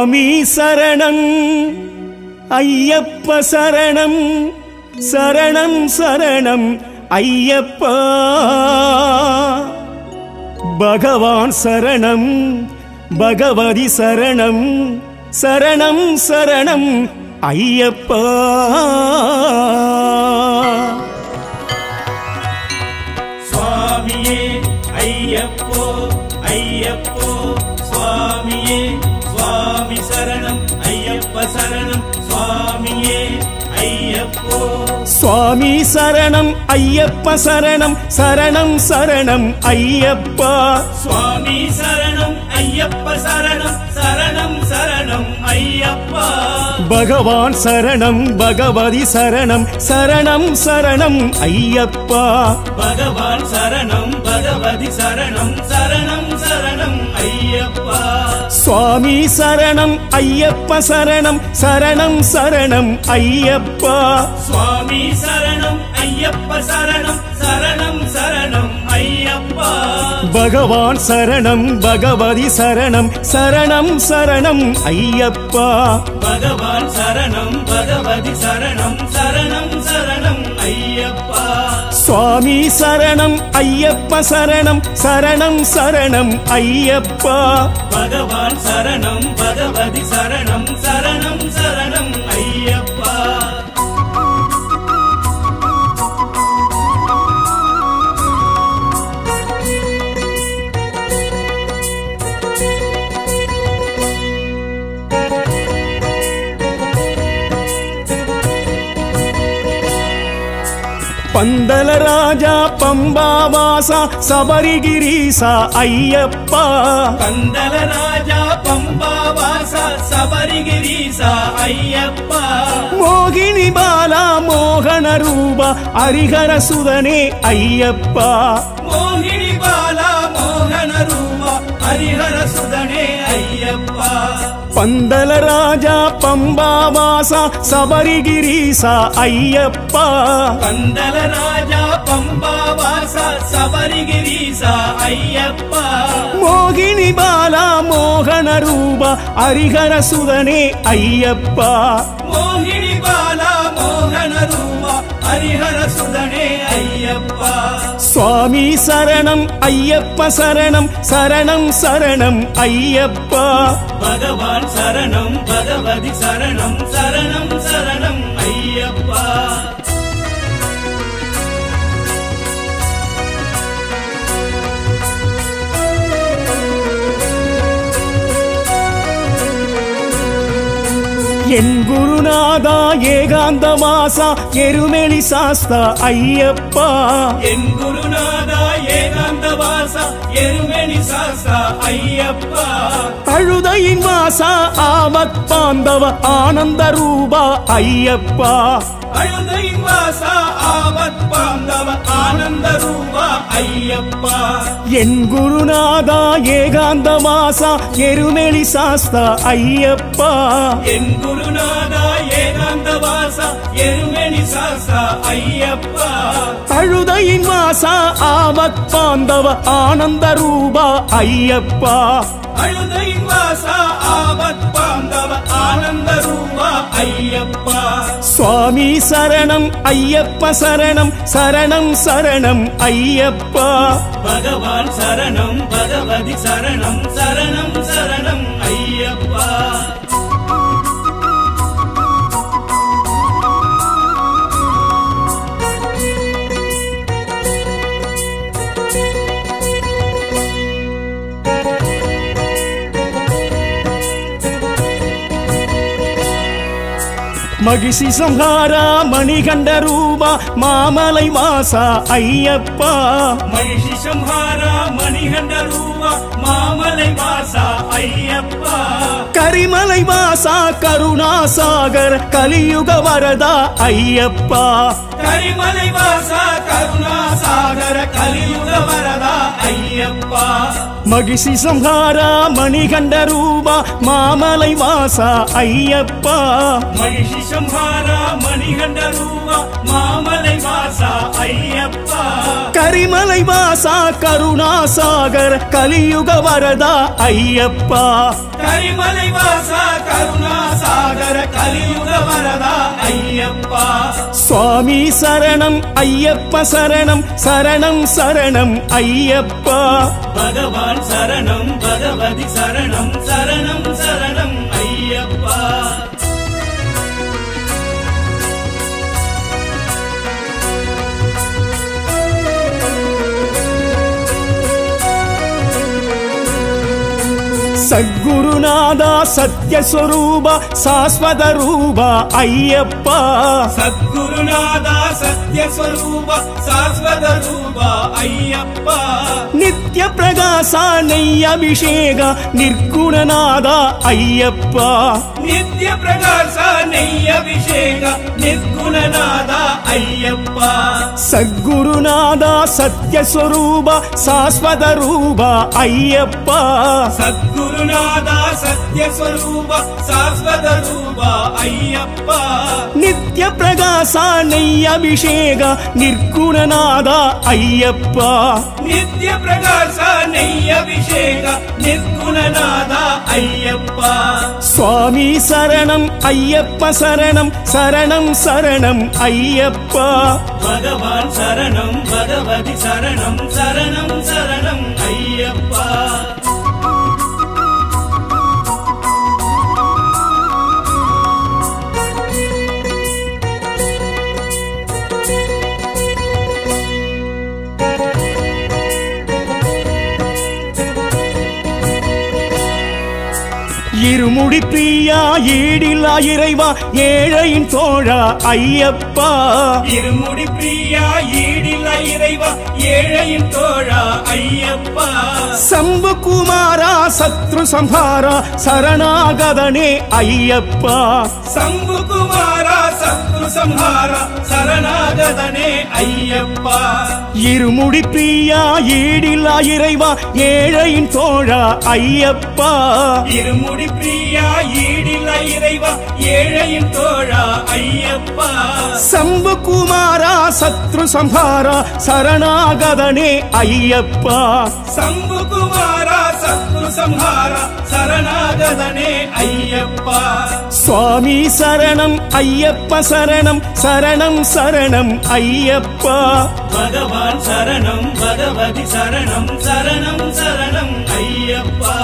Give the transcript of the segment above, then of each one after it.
சுவாமி சரணம் ஐயப்ப சரணம் சரணம் சரணம் ஐயப்பா பகவான் சரணம் பகவதி சரணம் சரணம் சரணம் ஐயப்பா சுவாமியே ஐயப்போ ஐயப்போ சுவாமியே சுவாமி சரணம் ஐயப்ப சரணம் சுவாமியே ஐயப்போ சுவாமி சரணம் ஐயப்ப சரணம் சரணம் சரணம் ஐயப்பா சுவாமி சரணம் ஐயப்ப சரணம் சரணம் சரணம் ஐயப்பா பகவான் சரணம் பகவதி சரணம் சரணம் சரணம் ஐயப்பா பகவான் சரணம் பகவதி சரணம் சரணம் சரணம் ஐயப்பா சுவாமி சரணம் ஐயப்ப சரணம் சரணம் சரணம் ஐயப்பா சுவாமி சரணம் ஐயப்ப சரணம் சரணம் சரணம் ஐயப்பா பகவான் சரணம் பகவதி சரணம் சரணம் சரணம் ஐயப்பா பகவான் சரணம் பகவதி சரணம் சரணம் சரணம் ஐயப்பா சுவாமி சரணம் ஐயப்ப சரணம் சரணம் சரணம் ஐயப்பா பகவான் சரணம் பகவதி சரணம் சரணம் சரணம் ஐயப்பா பந்தல ராஜா பம்பாவாசா சபரிகிரீசா ஐயப்பா பந்தல ராஜா பம்பாவாச சபரிகிரீசா ஐயப்பா மோகினி பாலா மோகன ரூபா ஹரிஹர சுதனே ஐயப்பா மோகினி பாலா மோகன ரூபா ஹரிஹர சுதனே ஐயப்பா பந்தல ராஜா பம்பாவாசா சபரிகிரீசா ஐயப்பா பந்தல ராஜா பம்பாவாச சபரிகிரீசா ஐயப்பா மோகினி பாலா மோகன ரூபா ஹரிஹர சுதனே ஐயப்பா மோகினி பாலா மோகன ரூபா ஹரிஹர சுதனே ஐயப்பா சுவாமி சரணம் ஐயப்ப சரணம் சரணம் சரணம் ஐயப்பா பகவான் சரணம் பகவதி சரணம் சரணம் சரணம் ஐயப்பா என் குருநாதா ஏகாந்த வாசா எருமெளி சாஸ்தா ஐயப்பா என் குருநாதா ஏகாந்த வாசா எருமெனி சாஸ்தா ஐயப்பா அழுதையின் வாசா ஆமத் பாந்தவ ஆனந்த ரூபா ஐயப்பா அழுதையின் வாசா ஆவத் பாந்தவ ஆனந்த ரூபா ஐயப்பா என் குருநாதா ஏகாந்த வாசா எருமெளி சாஸ்தா ஐயப்பா என் குருநாதா ஏகாந்த வாசா எருமெனி சாஸ்தா ஐயப்பா அழுதையின் வாசா ஆமத் பாந்தவ ஆனந்த ரூபா ஐயப்பா அழுதையின் வாசா ஆவத் பாந்தவ ஆனந்த ரூபா ஐயப்பா சுவாமி சரணம் ஐயப்ப சரணம் சரணம் சரணம் ஐயப்பா பகவான் சரணம் பகவதி சரணம் சரணம் சரணம் ஐயப்பா மகிஷி சம்ஹாரா மணிகண்ட ரூபா மாமலை வாசா ஐயப்பா மகிஷி சம்ஹாரா மணிகண்ட ரூபா மாமலை வாசா ஐயப்பா கரிமலை வாசா கருணாசாகர கலியுக வரதா ஐயப்பா கரிமலை வாசா கருணாசாகர கலியுக வரதா ஐயப்பா மகிஷி சம்ஹாரா மணிகண்ட ரூபா மாமலை வாசா ஐயப்பா மகிஷி சம்ஹாரா மணிகண்ட ரூபா மாமலை வாசா ஐயப்பா கரிமலை வாசா கருணாசாகர கலியுக வரதா ஐயப்பா கரிமலை வாசா கருணா சாகர கலியுக வரதா ஐயப்பா சுவாமி சரணம் ஐயப்ப சரணம் சரணம் சரணம் ஐயப்பா பகவான் சரணம் பகவதி சரணம் சரணம் சரணம் ஐயப்பா சத்குருநாதா சத்யஸ்வரூப சாஸ்வத ரூப ஐயப்பா சத்குருநாதா சத்யஸ்வரூப சாஸ்வத ரூப ஐயப்பா நித்ய பிரகாச நெய் அபிஷேக நிர்குணநாத ஐயப்பா நித்ய பிரகாச நெய் அபிஷேக நிர்குணநாத ஐயப்பா சத்குருநாதா சத்யஸ்வரூப சாஸ்வத ரூப ஐயப்பா சத்குருநாதா சத்யஸ்வரூப சாஸ்வத ரூப ஐயப்பா நித்ய பிரகாச நெய் அபிஷேக நிர்குணநாத ஐயப்பா நித்ய பிரகாச நெய் அபிஷேக நிர்குணநாத ஐயப்பா சுவாமி சரணம் ஐயப்ப சரணம் சரணம் சரணம் ஐயப்பா பகவான் சரணம் பகவதி சரணம் சரணம் சரணம் ஐயப்பா இருமுடி பிரியா ஈடில்லா இறைவா ஏழையின் தோழா ஐயப்பா இருமுடி பிரியா ஈடில்ல இறைவா ஏழையின் தோழா ஐயப்பா சம்பு குமாரா சத்ரு சம்ஹாரா சரணாகதனே ஐயப்பா சம்பு குமாரா சத்ரு சம்ஹாரா சரணாகதனே ஐயப்பா இருமுடி பிரியா ஈடில்லா இறைவா ஏழையின் தோழா ஐயப்பா இருமுடி பிரியா ஈடில்ல இறைவா ஏழையின் தோழா ஐயப்பா சம்பு குமாரா சத்ரு சம்ஹாரா சரணாகதனே ஐயப்பா சம்பு குமாரா சத்ரு சம்ஹாரா சரணாகதனே ஐயப்பா சுவாமி சரணம் ஐயப்ப சரணம் சரணம் சரணம் ஐயப்பா பகவான் சரணம் பகவதி சரணம் சரணம் சரணம் ஐயப்பா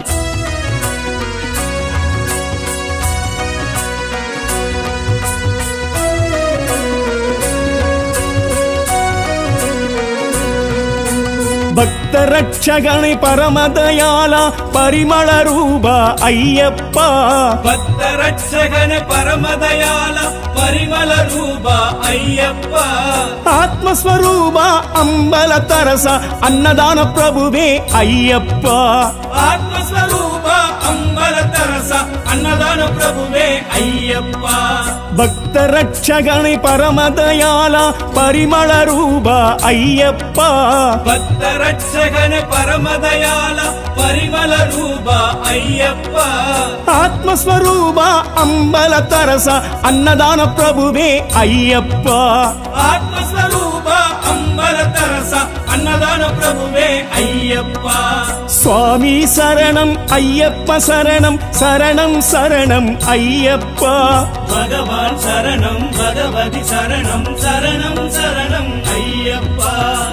பக்த ரட்சகனை பரமதயால பரிமள ரூப ஐயப்பா பக்த ரட்சகன பரமதயால பரிமள ரூப ஐயப்பா ஆத்மஸ்வரூப அம்பல தரச அன்னதான பிரபுவே ஐயப்பா ஆத்மஸ்வரூப அம்பல தரச அன்னதான பிரபுவே ஐயப்பா பக்த ரட்சகனை பரமதயால பரிமள ரூப ஐயப்பா பக்த ரட்சகன பரமதயால பரிமள ரூப ஐயப்பா ஆத்மஸ்வரூப அம்பல தரச அன்னதான பிரபுவே ஐயப்பா ஆத்மஸ்வரூப அம்பல தரச அன்னதான பிரபுவே ஐயப்பா சுவாமி சரணம் ஐயப்ப சரணம் சரணம் சரணம் ஐயப்பா பகவான் சரணம் பகவதி சரணம் சரணம் சரணம் ஐயப்பா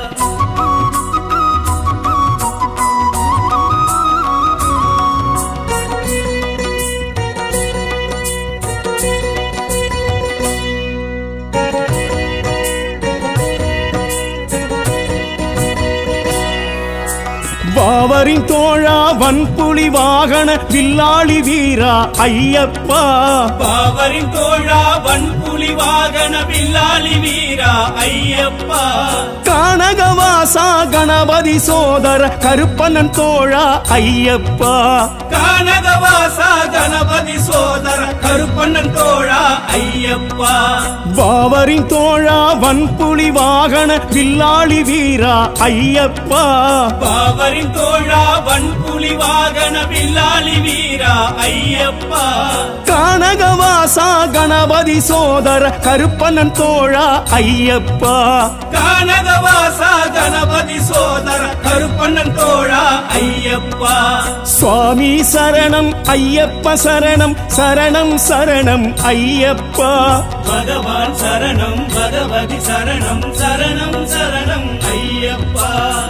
வாவரின் தோழா வன்புலி வாகன வில்லாளி வீரா ஐயப்பா பாவரின் தோழா வன்புலி வாகன வில்லாளி வீரா ஐயப்பா கானகவாசா கணபதி சோதர கருப்பனன் தோழா ஐயப்பா கானகவாசா கணபதி சோதர கருப்பண்ணன் தோழா ஐயப்பா வாவரின் தோழா வன்புலி வாகன வில்லாளி வீரா ஐயப்பா பாவரின் தோழா வன்புலி வாகன வில்லாளி வீரா ஐயப்பா கானகவாசா கணபதி சோதர சோதர கருப்பண்ணன் தோழா ஐயப்பா கானகவாசா கணபதி சோதர கருப்பண்ணன் தோழா ஐயப்பா சுவாமி சரணம் ஐயப்ப சரணம் சரணம் சரணம் ஐயப்பா பகவான் சரணம் பகவதி சரணம் சரணம் சரணம் ஐயப்பா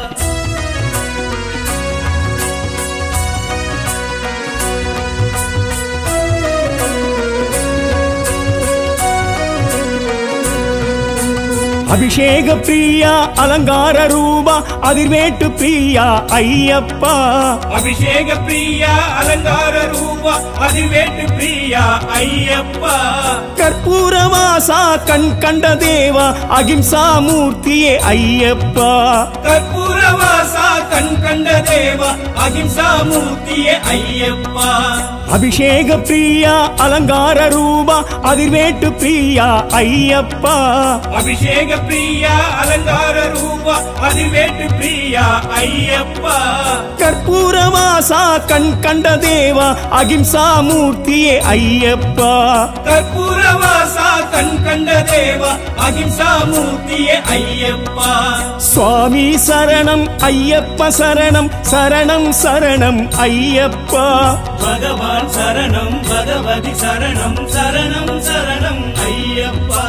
அபிஷேக பிரியா அலங்கார ரூபா அதிர்வேட்டு பிரியா ஐயப்பா அபிஷேக பிரியா அலங்கார ரூபா அதிர்வேட்டு பிரியா ஐயப்பா கற்பூரவாசா கண் கண்ட தேவா அகிம்சா மூர்த்தியே ஐயப்பா கற்பூரவாசா கண் கண்ட தேவா அகிம்சா மூர்த்தியே ஐயப்பா அபிஷேக பிரியா அலங்கார ரூபா அதிர்வேட்டு பிரியா ஐயப்பா அபிஷேக பிரியா அலங்கார ரூபா அதிர்வேட்டு பிரியா ஐயப்பா கற்பூரவாசா கண் கண்ட தேவா அகிம்சா மூர்த்தியே ஐயப்பா கற்பூரவாசா கண் கண்ட தேவா அகிம்சா மூர்த்தியே ஐயப்பா சுவாமி சரணம் ஐயப்ப சரணம் சரணம் சரணம் ஐயப்பா பகவான் சரணம் பகவதி சரணம் சரணம் சரணம் ஐயப்பா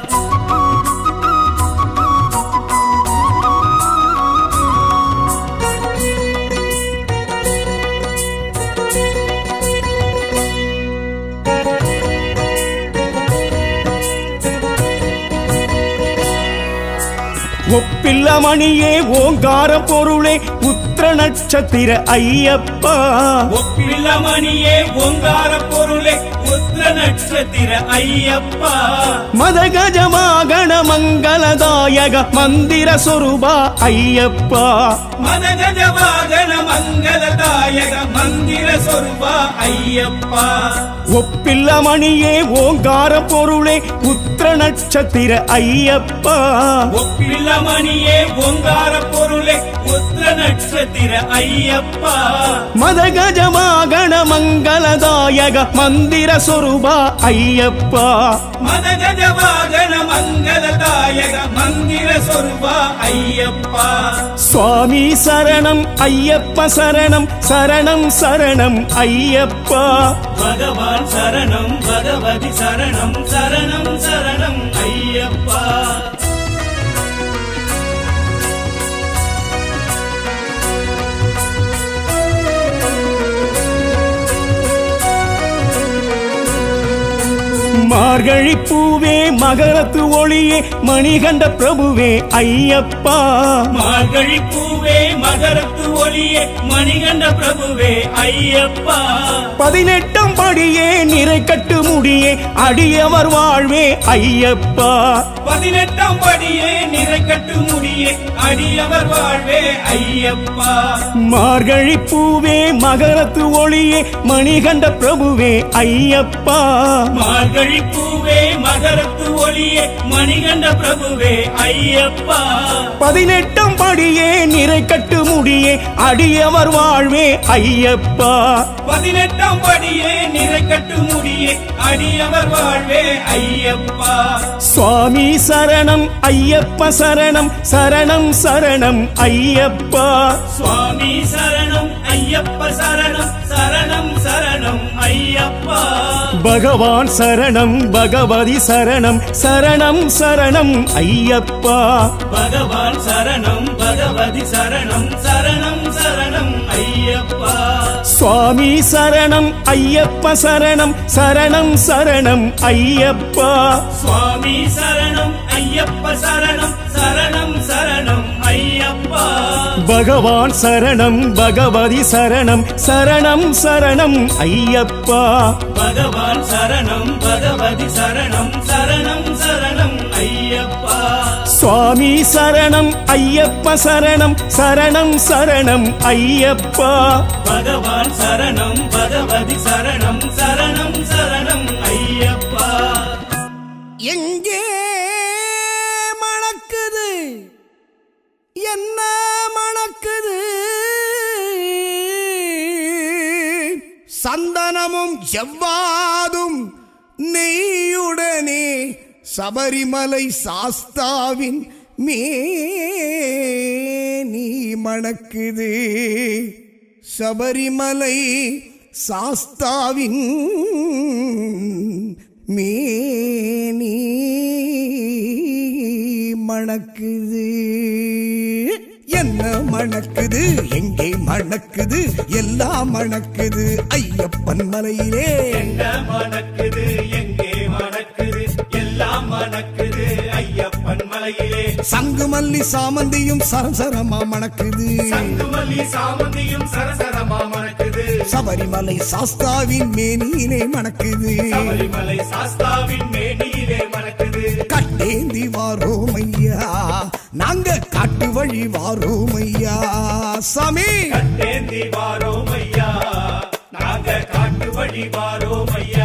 ஒப்பில்ல மணியே ஓங்கார பொருளே உத்திர நட்சத்திர ஐயப்பா ஒப்பில்லமணியே ஓங்கார பொருளே உத்திர நட்சத்திர ஐயப்பா மதகஜமாகண மங்களதாயக மந்திர சொருபா ஐயப்பா மதகஜ வாகன மங்களதாயக மந்திர சொருபா ஐயப்பா ஒப்பில்ல மணியே ஓங்கார பொருளே உத்திர நட்சத்திர ஐயப்பா ஒப்பில்லமணியே ஓங்கார பொருளே உத்திர நட்சத்திர ஐயப்பா மதகஜமாகண மங்களதாயக மந்திர சொருபா ஐயப்பா மதகஜ வாகன மங்களதாயக மந்திர சொருபா ஐயப்பா சுவாமி சரணம் ஐயப்ப சரணம் சரணம் சரணம் ஐயப்பா பகவான் சரணம் பகவதி சரணம் சரணம் சரணம் ஐயப்பா மார்கழி பூவே மகரத்து ஒளியே மணிகண்ட பிரபுவே ஐயப்பா மார்கழி பூவே மகரத்து ஒளியே மணிகண்ட பிரபுவே ஐயப்பா பதினெட்டாம் படியே நிறை கட்டு முடியே அடியவர் வாழ்வே ஐயப்பா பதினெட்டாம் படியே நிறை கட்டு முடியே அடியவர் வாழ்வே ஐயப்பா மார்கழி பூவே மகரத்து ஒளியே மணிகண்ட பிரபுவே ஐயப்பா மார்கழி பூவே மகரத்து ஒளியே மணிகண்ட பிரபுவே ஐயப்பா பதினெட்டாம் படியே நிறை கட்டு முடியே அடியவர் வாழ்வே ஐயப்பா பதினெட்டாம் படியே நிறை கட்டு முடியே அடியவர் வாழ்வே ஐயப்பா சுவாமி சரணம் ஐயப்ப சரணம் சரணம் சரணம் ஐயப்பா சுவாமி சரணம் ஐயப்ப சரணம் சரணம் சரணம் ஐயப்பா பகவான் சரணம் பகவதி சரணம் சரணம் சரணம் ஐயப்பா பகவான் சரணம் பகவதி சரணம் சரணம் சரணம் ஐயப்பா சுவாமி சரணம் ஐயப்ப சரணம் சரணம் சரணம் ஐயப்பா சுவாமி சரணம் ஐயப்ப சரணம் சரணம் சரணம் ஐயப்பா பகவான் சரணம் பகவதி சரணம் சரணம் சரணம் ஐயப்பா பகவான் சரணம் பகவதி சரணம் சரணம் சரணம் ஐயப்பா சுவாமி சரணம் ஐயப்ப சரணம் சரணம் சரணம் ஐயப்பா பகவான் சரணம் பகவதி சரணம் சரணம் சரணம் ஐயப்பா எங்கே மணக்குது என்ன மணக்குது சந்தனமும் செவ்வாதும் நெய்யுடனே சபரிமலை சாஸ்தாவின் மேனி மணக்குது சபரிமலை சாஸ்தாவின் மேனி மணக்குது என்ன மணக்குது எங்கே மணக்குது எல்லாம் மணக்குது ஐயப்பன் மலையிலே எங்க மணக்குது எங்கே மணக்குது எல்லாம் மணக்குது ஐயப்பன் மலையிலே சங்கு மல்லி சாமந்தியும் சரசரமா மணக்குது சங்குமல்லி சாமந்தியும் சரசரமா மணக்குது சபரிமலை சாஸ்தாவின் மேனியிலே மணக்குது சபரிமலை சாஸ்தாவின் மேனியிலே மணக்குது கட்டேந்தி வாரோம் ஐயா நாங்க காட்டு வழி வாரோம் ஐயா சாமி கட்டேந்தி வாரோம் ஐயா நாங்க காட்டு வழி வாரோம் ஐயா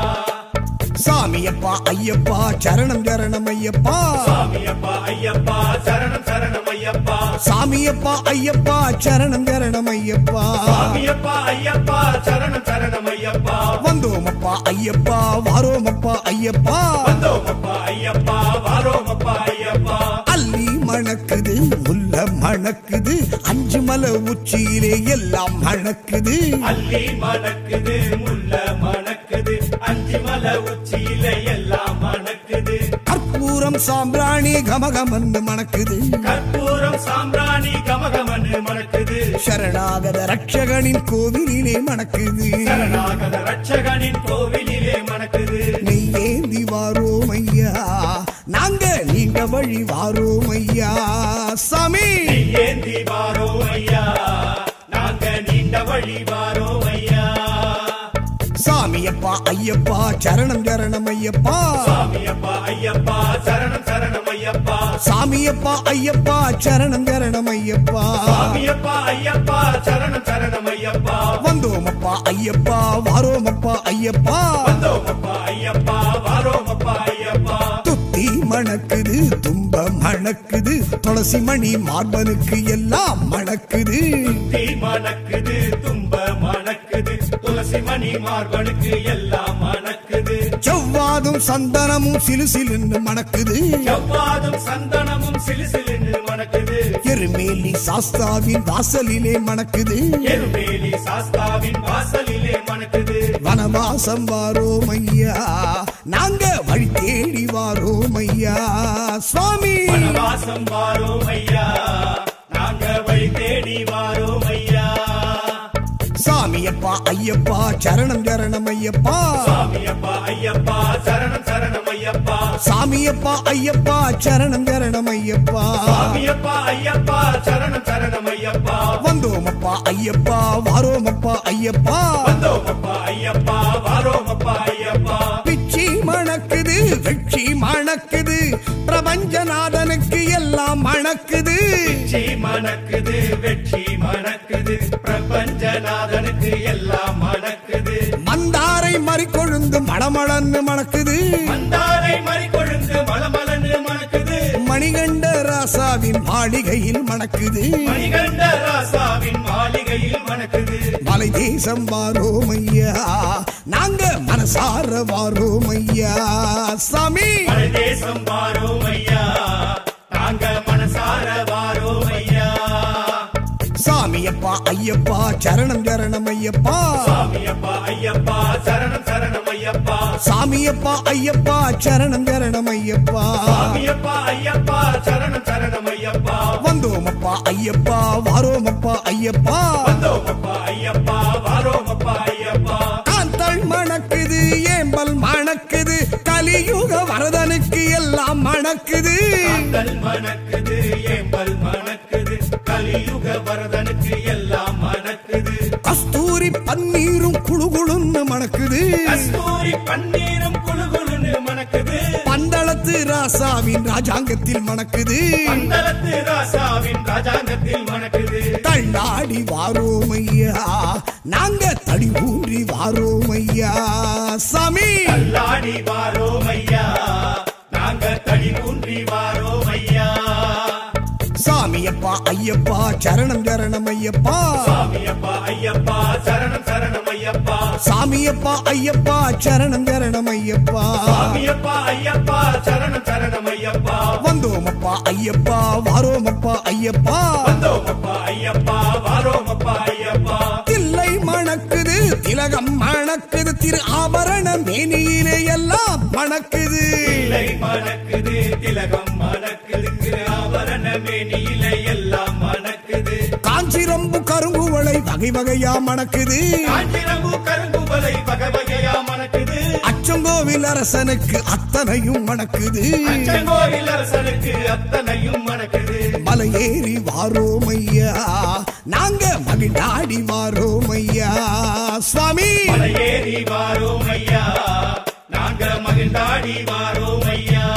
சாமியப்பா ஐயப்பா சரணம் சரணம் ஐயப்பா சாமியப்பா ஐயப்பா சரணம் சரணம் ஐயப்பா சாமியப்பா ஐயப்பா சரணம் சரணம் ஐயப்பா சாமியப்பா ஐயப்பா சரணம் சரணம் ஐயப்பா வந்தோமப்பா ஐயப்பா வாரோமப்பா ஐயப்பா வந்தோமப்பா ஐயப்பா வாரோமப்பா ஐயப்பா அள்ளி மணக்குது முல்ல மணக்குது அஞ்சு மலை உச்சியிலே எல்லாம் மணக்குது அள்ளி மணக்குது முல்ல மணக்குது அஞ்சு மலை உச்சியில எல்லாம் மணக்குது கற்பூரம் சாம்பிராணி கமகமன்னு மணக்குது கற்பூரம் சாம்பிராணி கமகமன்னு மணக்குது சரணாகத ரட்சகனின் கோவிலிலே மணக்குது சரணாகத ரட்சகனின் கோவிலிலே மணக்குது நெய்யேந்தி வாரோம் ஐயா நாங்க நீண்ட வழி வாரோம் ஐயா சாமி ஏந்தி வாரோ ஐயா நாங்க நீண்ட வழி வாரோ ஐயா சாமியப்பா ஐயப்பா சரணம் சரணம் ஐயப்பா சாமியப்பா ஐயப்பா சரணம் சரணம் ஐயப்பா சாமியப்பா ஐயப்பா சரணம் சரணம் ஐயப்பா சாமியப்பா ஐயப்பா சரணம் சரணம் ஐயப்பா வந்தோமப்பா ஐயப்பா வாரோமப்பா ஐயப்பா வந்தோமப்பா ஐயப்பா வாரோமப்பா ஐயப்பா துத்தி மணக்குது தும்ப மணக்குது துளசி மணி மார்பனுக்கு எல்லாம் மணக்குது தீ மணக்குது தும்ப மணக்குது துளசி மணி மார்பனுக்கு எல்லாம் மணக்குது செவ்வாதும் சந்தனமும் சிலு சிலுன்னு மணக்குது செவ்வாதும் சந்தனமும் சிலுசிலுன்னு மணக்குது எருமேலி சாஸ்தாவின் வாசலிலே மணக்குது எருமேலி சாஸ்தாவின் வாசலிலே மணக்குது வனவாசம் வாரோம் ஐயா நாங்க வழி தேடி வாரோம் ஐயா சுவாமி வனவாசம் வாரோம் ஐயா நாங்க வழி தேடி வாரோம் ஐயா சாமியப்பா ஐயப்பா சரணம் சரணம் ஐயப்பா சாமியப்பா ஐயப்பா சரணம் சரணம் ஐயப்பா சாமியப்பா ஐயப்பா சரணம் சரணம் ஐயப்பா சாமியப்பா ஐயப்பா சரணம் சரணம் ஐயப்பா வந்தோமப்பா ஐயப்பா வாரோமப்பா ஐயப்பா வந்தோமப்பா ஐயப்பா வாரோமப்பா ஐயப்பா பிச்சி மணக்குது வெற்றி மணக்குது பிரபஞ்சநாதனுக்கு எல்லாம் மணக்குது வெற்றி மணக்குது வெற்றி மணக்குது பிரபஞ்சநாதனுக்கு எல்லாம் மணக்குது மந்தாரை மறிக்கொழுந்து மணமளன்னு மணக்குது மந்தாரை மறிக்கொழுந்து மலமலன்னு மணக்குது மணிகண்ட ராசாவின் மாளிகையில் மணக்குது மணிகண்ட ராசாவின் மாளிகையில் மணக்குது மலை தேசம் வாரோம் ஐயா நாங்க மனசார வாரோம் ஐயா சாமி மலை தேசம் வாரோம் ஐயா நாங்க மனசார வாரோம் ஐயா சாமியப்பா ஐயப்பா சரணம் சரணம் ஐயப்பா சாமியப்பா ஐயப்பா சரணம் சரணம் ஐயப்பா சாமியப்பா ஐயப்பா சரணம் சரணம் ஐயப்பா சாமியப்பா ஐயப்பா சரணம் சரணம் ஐயப்பா வந்தோமப்பா ஐயப்பா வாரோமப்பா ஐயப்பா வந்தோமப்பா ஐயப்பா வாரோமப்பா ஐயப்பா காந்தள் மணக்குது ஏம்பல் மணக்குது கலியுக வரதனுக்கு எல்லாம் மணக்குது காந்தல் மணக்குது ஏம்பல் மணக்குது கலியுக வரதனுக்கு எல்லாம் மணக்குது கஸ்தூரி பன்னீரும் குழுகுழுன்னு மணக்குது கஸ்தூரி பன்னீரும் குழுகுழுன்னு மணக்குது பந்தளத்து ராசாவின் ராஜாங்கத்தில் மணக்குது பந்தளத்து ராசாவின் ராஜாங்கத்தில் மணக்குது தள்ளாடி வாரோம் ஐயா நாங்க தடி ஊன்றி வாரோம் ஐயா சாமி தள்ளாடி வாரோம் ஐயா நாங்க தடி ஊன்றி வாரோம் ஐயா சாமியப்பா ஐயப்பா சரணம் சரணம் ஐயப்பா சாமியப்பா ஐயப்பா சரணம் சரணம் ஐயப்பா ஐயப்பா சாமியப்பா ஐயப்பா சரணம் சரணம் ஐயப்பா சாமியப்பா ஐயப்பா சரணம் சரணம் ஐயப்பா வந்தோமப்பா ஐயப்பா வாரோமப்பா ஐயப்பா வந்தோமப்பா ஐயப்பா வாரோமப்பா ஐயப்பா தில்லை மணக்குது திலகம் மணக்குது திரு ஆபரண மேனியிலே எல்லாம் மணக்குது இல்லை மணக்குது திலகம் மணக்குது திரு ஆபரண மேனியில எல்லாம் மணக்குது காஞ்சிரம்பு கருங்குவளை வகை வகையா மணக்குது காஞ்சிரம்பு கருங்குவலை வகை வகையா மணக்குது அச்சங்கோவில் அரசனுக்கு அத்தனையும் மணக்குது அச்சங்கோவில் அரசனுக்கு அத்தனையும் மணக்குது மலையேறி வாரோமையா நாங்க மகிழ்ந்தாடி வாரோமையா சுவாமி மலையேறி வாரோம் ஐயா நாங்க மகிழ்ந்தாடி வாரோம் ஐயா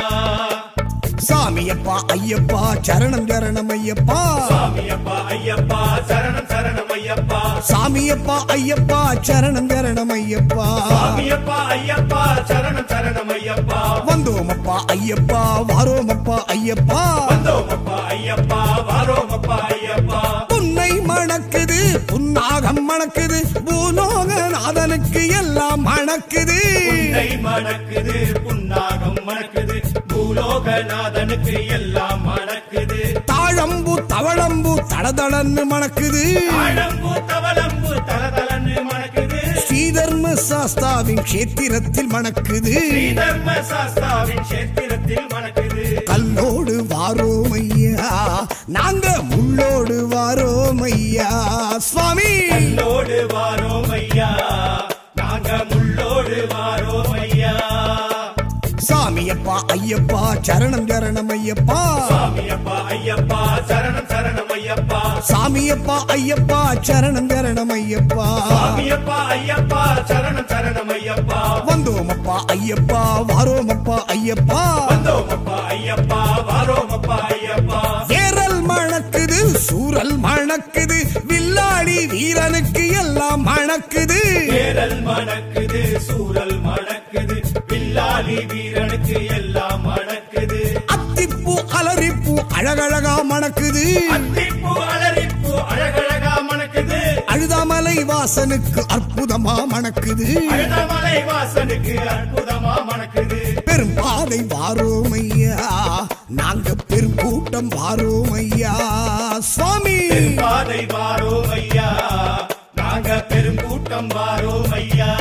சாமியப்பா ஐயப்பா சரணம் சரணம் ஐயப்பா சாமியப்பா ஐயப்பா சரணம் சரணம் ஐயப்பா சாமியப்பா ஐயப்பா சரணம் சரணம் ஐயப்பா சாமியப்பா ஐயப்பா சரணம் சரணம் ஐயப்பா வந்தோமப்பா ஐயப்பா வாரோமப்பா ஐயப்பா வந்தோமப்பா ஐயப்பா வாரோமப்பா ஐயப்பா புன்னை மணக்குது புன்னாகம் மணக்குது பூலோகநாதனுக்கு எல்லாம் மணக்குது புன்னை மணக்குது புன்னாகம் மணக்குது பூலோகநாதனுக்கு எல்லாம் மணக்குது தாழம்பு தவளம்பு தடதளன்னு மணக்குது ஆழம்பு தவளம்பு தலதலன்னு மணக்குது ஸ்ரீதர்ம சாஸ்தாவின் கஷேத்திரத்தில் மணக்குது ஸ்ரீதர்ம சாஸ்தாவின் கஷேத்திரத்தில் மணக்குது கல்லோடு வாரோமையா நாங்க முள்ளோடு வாரோமையா சுவாமி முள்ளோடு வாரோம் ஐயா நாங்க முள்ளோடு வாரோம் ஐயா சாமியப்பா ஐயப்பா சரணம் சரணம் ஐயப்பா சாமியப்பா ஐயப்பா சரணம் சரணம் ஐயப்பா சாமியப்பா ஐயப்பா சரணம் சரணம் ஐயப்பா சாமியப்பா ஐயப்பா சரணம் சரணம் ஐயப்பா வந்தோமப்பா ஐயப்பா வாரோமப்பா ஐயப்பா வந்தோமப்பா ஐயப்பா வாரோமப்பா ஐயப்பா ஏரல் மணக்குது சூரல் மணக்குது வில்லாடி வீரனுக்கு எல்லாம் மணக்குது ஏரல் மணக்குது சூரல் மணக்குது பில்லாலி வீரனுக்கு எல்லாம் மணக்குது அத்திப்பூ அலரிப்பூ அழகழகா மணக்குது அத்திப்பூ அலரிப்பூ அழகழகா மணக்குது அழுதாமலை வாசனுக்கு அற்புதமா மணக்குது அழுதமலை வாசனுக்கு அற்புதமா மணக்குது பெரும் பாதை வாரோமையா நாங்க பெரும் கூட்டம் வாரோமையா சுவாமி பாதை வாரோம் ஐயா நாங்க பெருங்கூட்டம் வாரோம் ஐயா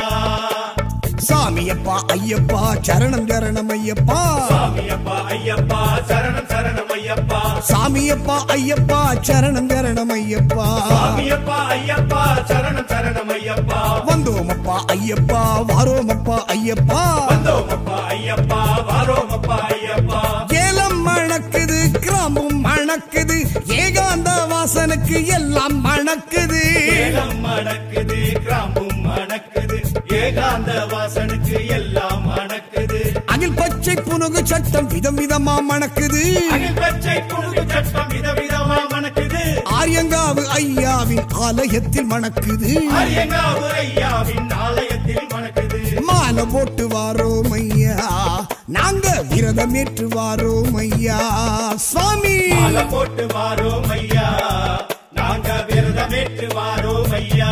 சாமியப்பா ஐயப்பா சரணம் சரணம் ஐயப்பா சாமியப்பா ஐயப்பா சரணம் சரணம் ஐயப்பா சாமியப்பா ஐயப்பா சரணம் சரணம் ஐயப்பா சாமியப்பா ஐயப்பா சரணம் சரணம் ஐயப்பா வந்தோமப்பா ஐயப்பா வாரோமப்பா ஐயப்பா வந்தோமப்பா ஐயப்பா வாரோமப்பா ஐயப்பா ஏலம் மணக்குது கிராமம் மணக்குது ஏகாந்த வாசனுக்கு எல்லாம் மணக்குது ஏலம் மணக்குது கிராமம் மணக்குது ஏகாந்த வாசனுக்கு எல்லாம் மணக்குது அகில் பச்சை புனுகு சட்டம் விதம் விதமா மணக்குது அகில் பச்சை புழுகு சட்டம் விதவிதமா மணக்குது ஆரியங்காவு ஐயாவின் ஆலயத்தில் மணக்குது அரியங்காவு ஐயாவின் ஆலயத்தில் மணக்குது மாலை போட்டு வாரோம் ஐயா நாங்க விரதம் ஏற்று வாரோம் ஐயா சுவாமி மாலை போட்டு வாரோம் ஐயா நாங்க விரதமேற்று வாரோம் ஐயா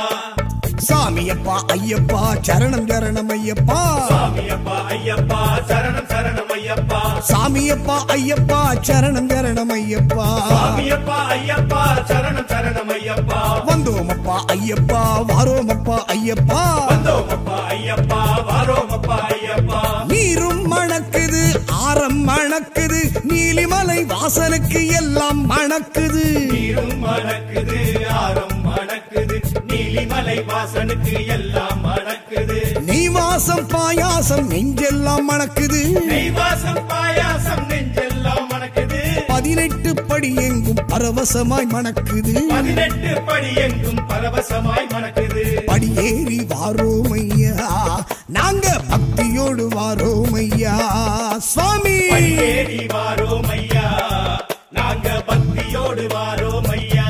சாமியப்பா ஐயப்பா சரணம் சரணம் ஐயப்பா சாமியப்பா ஐயப்பா சரணம் சரணம் ஐயப்பா சாமியப்பா ஐயப்பா சரணம் சரணம் ஐயப்பா சாமியப்பா ஐயப்பா சரணம் சரணம் ஐயப்பா வந்தோமப்பா ஐயப்பா வாரோமப்பா ஐயப்பா வந்தோமப்பா ஐயப்பா வாரோமப்பா ஐயப்பா நீரும் மணக்குது ஆரம் மணக்குது நீலிமலை வாசனுக்கு எல்லாம் மணக்குது நீரும் மணக்குது ஆரம் மணக்குது நீலிமலை வாசனுக்கு எல்லாம் மணக்குது நெய் வாசம் பாயாசம் நெஞ்செல்லாம் மணக்குது நெய் வாசம் பாயாசம் நெஞ்செல்லாம் மணக்குது பதினெட்டு படி எங்கும் பரவசமாய் மணக்குது பதினெட்டு படி எங்கும் பரவசமாய் மணக்குது படியேறி வாரோமையா நாங்க பக்தியோடு வாரோமையா சுவாமி ஏறி வாரோம் ஐயா நாங்க பக்தியோடு வாரோம் ஐயா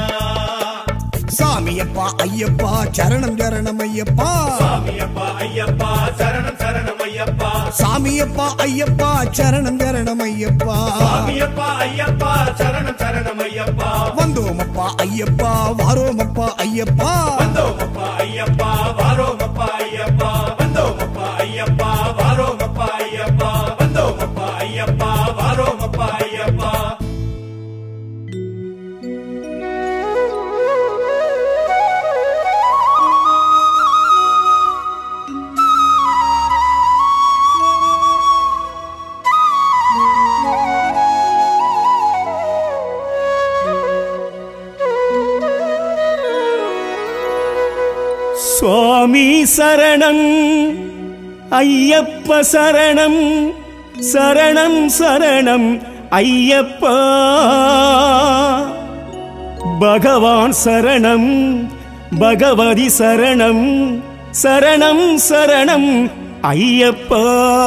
சாமியப்பா ஐயப்பா சரணம் சரணம் ஐயப்பா சாமியப்பா ஐயப்பா சரணம் சரணம் ஐயப்பா சாமியப்பா ஐயப்பா சரணம் சரணம் ஐயப்பா சுவாமியப்பா ஐயப்பா சரணம் சரணம் ஐயப்பா வந்தோமப்பா ஐயப்பா வாரோமப்பா ஐயப்பா வந்தோமப்பா ஐயப்பா வாரோமப்பா ஐயப்பா வந்தோமப்பா ஐயப்பா வாரோமப்பா ஐயப்பா வந்தோமப்பா ஐயப்பா வாரோமப்பா ஐயப்பா சுவாமி சரணம் ஐயப்ப சரணம் சரணம் சரணம் ஐயப்பா பகவான் சரணம் பகவதி சரணம் சரணம் சரணம் ஐயப்பா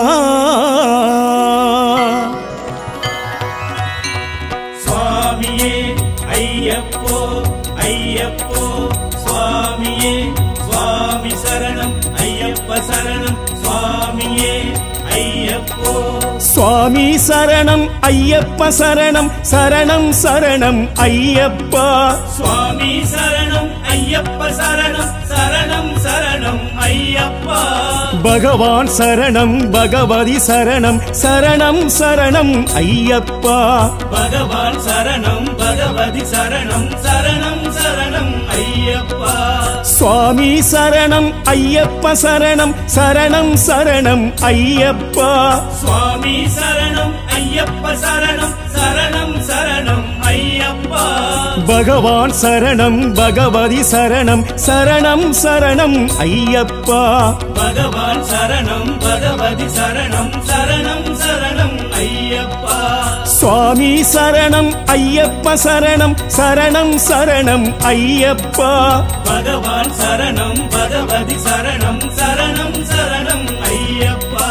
சுவாமியே ஐயப்போ ஐயப்போ சுவாமியே சுவாமி சரணம் ஐயப்ப சரணம் சுவாமியே ஐயப்போ சுவாமி சரணம் ஐயப்ப சரணம் சரணம் சரணம் ஐயப்பா சுவாமி சரணம் ஐயப்ப சரணம் சரணம் சரணம் ஐயப்பா பகவான் சரணம் பகவதி சரணம் சரணம் சரணம் ஐயப்பா பகவான் சரணம் பகவதி சரணம் சரணம் சரணம் ஐயப்பா சுவாமி சரணம் ஐயப்ப சரணம் சரணம் சரணம் ஐயப்பா சுவாமி சரணம் ஐயப்ப சரணம் சரணம் சரணம் ஐயப்பா பகவான் சரணம் பகவதி சரணம் சரணம் சரணம் ஐயப்பா பகவான் சரணம் பகவதி சரணம் சரணம் சரணம் ஐயப்பா சுவாமி சரணம் ஐயப்ப சரணம் சரணம் சரணம் ஐயப்பா பகவான் சரணம் பகவதி சரணம் சரணம் சரணம் ஐயப்பா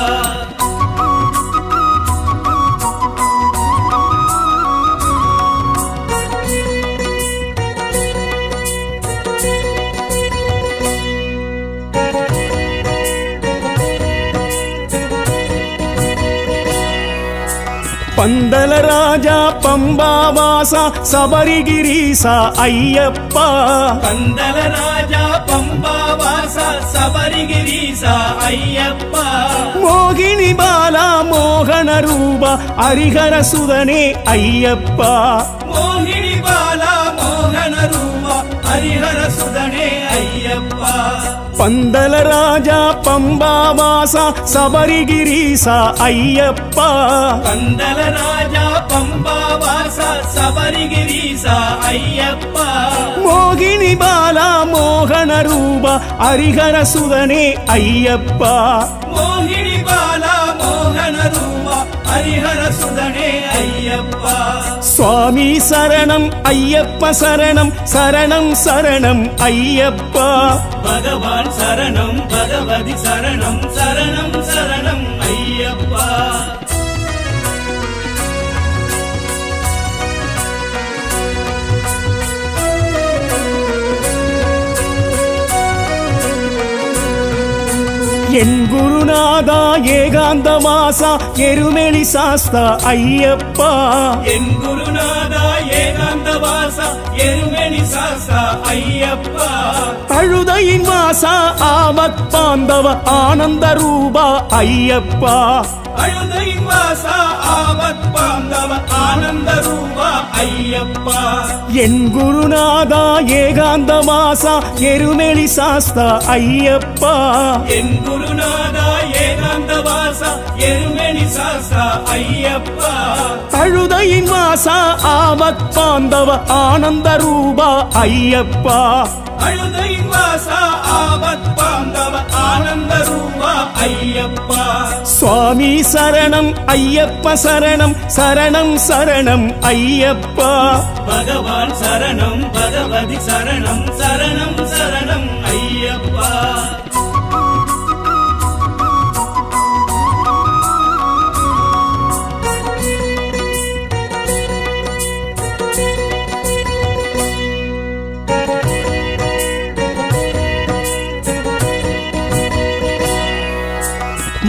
பந்தல ராஜா பம்பாவாசா சபரிகிரீசா ஐயப்பா பந்தல ராஜா பம்பாவாச சபரிகிரீசா ஐயப்பா மோகினி பாலா மோகன ரூபா ஹரிஹர சுதனே ஐயப்பா மோகினி பாலா மோகன ரூபா ஹரிஹர சுதனே ஐயப்பா பந்தல ராஜா பம்பாவாசா சபரிகிரீசா ஐயப்பா பந்தல ராஜா பம்பாவாச சபரிகிரீசா ஐயப்பா மோகினி பாலா மோகன ரூபா ஹரிஹர சுதனே ஐயப்பா மோகினி பாலா மோகன ரூபா ஹரிஹர சுதனே ஐயப்பா சுவாமி சரணம் ஐயப்ப சரணம் சரணம் சரணம் ஐயப்பா பகவான் சரணம் பகவதி சரணம் சரணம் சரணம் ஐயப்பா என் குருநாதா ஏகாந்த வாசா எருமெளி சாஸ்தா ஐயப்பா என் குருநாதா ஏகாந்த வாசா எருமெனி சாசா ஐயப்பா அழுதையின் வாசா ஆவத் பாந்தவ ஆனந்த ரூபா ஐயப்பா அழுதை வாசா ஆவத் பாந்தவ ஆனந்த ரூபா ஐயப்பா என் குருநாதா ஏகாந்த வாசா எருமெளி சாஸ்தா ஐயப்பா என் குருநாதா ஏகாந்த வாசா எருமெனி சாசா ஐயப்பா அழுதையின் வாசா ஆவத் பாந்தவ ஆனந்த ரூபா ஐயப்பா அழுதை வாசா ஆவத் பாந்தவ ஆனந்த ரூபா ஐயப்பா சுவாமி சரணம் ஐயப்ப சரணம் சரணம் சரணம் ஐயப்பா பகவான் சரணம் பகவதி சரணம் சரணம் சரணம் ஐயப்பா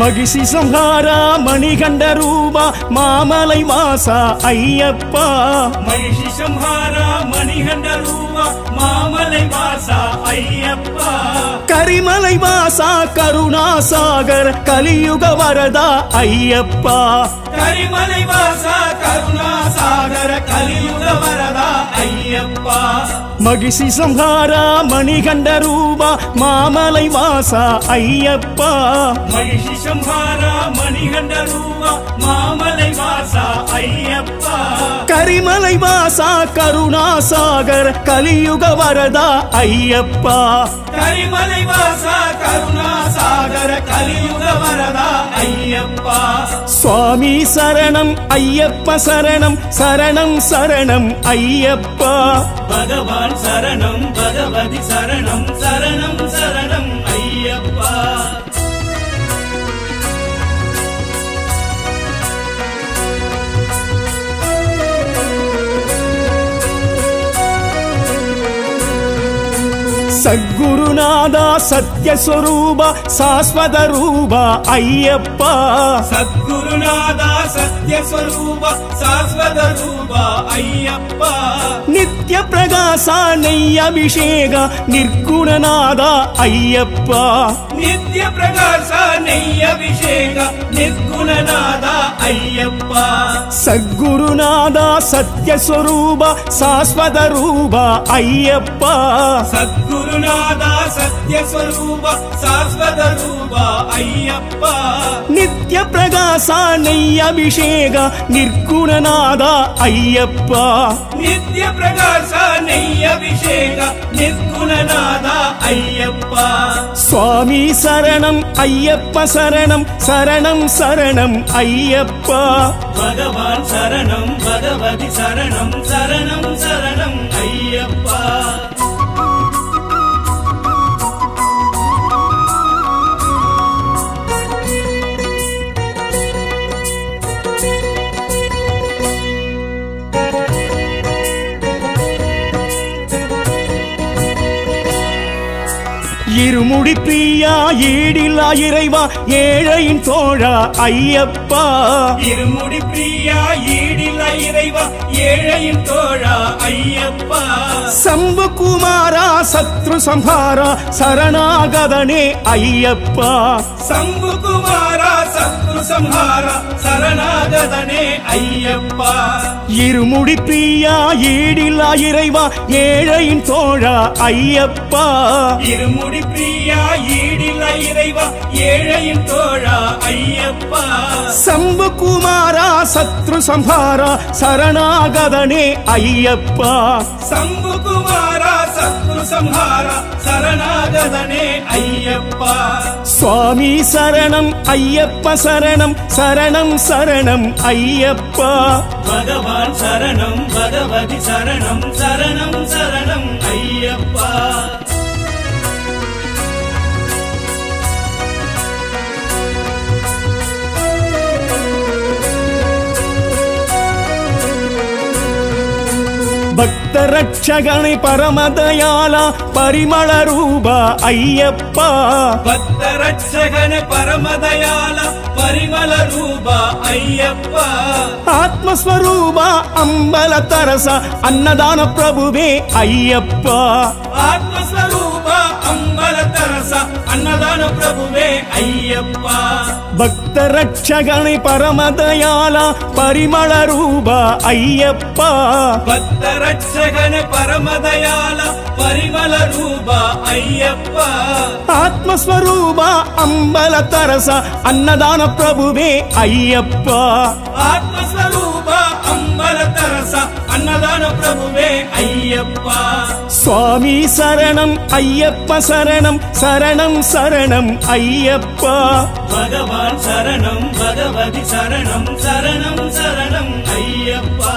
மகிஷி சம்ஹாரா மணிகண்ட ரூபா மாமலை வாசா ஐயப்பா மகிஷி சம்ஹாரா மணிகண்ட ரூபா மாமலை வாசா ஐயப்பா கரிமலை வாசா கருணாசாகர் கலியுக வரதா ஐயப்பா கரிமலை வாசா கருணா சாகர கலியுக வரதா ஐயப்பா மகிஷி சம்ஹாரா மணிகண்ட ரூபா மாமலை வாசா ஐயப்பா மகிஷி சம்ஹாரா மணிகண்ட ரூபா மாமலை வாசா ஐயப்பா கரிமலை வாசா கருணாசாகர் கலியுக வரதா ஐயப்பா கரிமலை வாசா கருணா சாகர கலியுக வரதா ஐயப்பா சுவாமி சரணம் ஐயப்ப சரணம் சரணம் சரணம் ஐயப்பா பகவான் சரணம் பகவதி சரணம் சரணம் சரணம் ஐயப்பா சத்குருநாதா சத்யஸ்வரூப சாஸ்வத ரூப ஐயப்பா சத்குருநாதா சத்யஸ்வரூப சாஸ்வத ரூப ஐயப்பா நித்ய பிரகாச நெய் அபிஷேக நிர்குணநாதா ஐயப்பா நித்ய பிரகாச நெய் அபிஷேக நிர்குணநாதா ஐயப்பா சத்குருநாதா சத்யஸ்வரூப சாஸ்வத ரூப ஐயப்பா சத்குருநாதா சத்யஸ்வரூப சாஸ்வத ரூப ஐயப்பா நித்ய பிரகாச நெய் அபிஷேக நிர்குணநாதா ஐயப்பா நித்ய பிரகாச நெய் அபிஷேக நிர்குணநாதா ஐயப்பா சுவாமி சரணம் ஐயப்ப சரணம் சரணம் சரணம் ஐயப்பா பகவான் சரணம் பகவதி சரணம் சரணம் சரணம் ஐயப்பா இருமுடி பிரியா ஈடில்லா இறைவா ஏழையின் தோழா ஐயப்பா இருமுடி பிரியா ஈடில்ல இறைவா ஏழையின் தோழா ஐயப்பா சம்பு குமாரா சத்ரு சம்ஹாரா சரணாகதனே ஐயப்பா சம்பு குமாரா சத்ரு சம்ஹாரா சரணாகதனே ஐயப்பா இருமுடி பிரியா ஈடில்லா இறைவா ஏழையின் தோழா ஐயப்பா இருமுடி பிரியா ஈடில்ல இறைவா ஏழையின் தோழா ஐயப்பா சம்பு குமாரா சத்ரு சம்ஹாரா சரணாகதனே ஐயப்பா சம்பு குமாரா சத்ரு சம்ஹாரா சரணாகதனே ஐயப்பா சுவாமி சரணம் ஐயப்ப சரணம் சரணம் சரணம் ஐயப்பா பகவான் சரணம் பகவதி சரணம் சரணம் சரணம் ஐயப்பா பக்த ரட்சகனை பரமதயாலா பரிமள ரூபா ஐயப்பா பக்த ரட்சகன பரமதயால பரிமள ரூபா ஐயப்பா ஆத்மஸ்வரூபா அம்பல தரச அன்னதான பிரபுவே ஐயப்பா ஆத்மஸ்வரூபா அம்பல தரச அன்னதான பிரபுவே ஐயப்பா பக்த ரட்சகனை பரமதயாலா பரிமள ரூபா ஐயப்பா பக்த ரட்சகன பரமதயால பரிமள ரூபா ஐயப்பா ஆத்மஸ்வரூபா அம்பல தரச அன்னதான பிரபுவே ஐயப்பா ஆத்மஸ்வரூபா அம்பல தரச அன்னதான பிரபுவே ஐயப்பா சுவாமி சரணம் ஐயப்ப சரணம் சரணம் சரணம் ஐயப்பா பகவான் சரணம் பகவதி சரணம் சரணம் சரணம் ஐயப்பா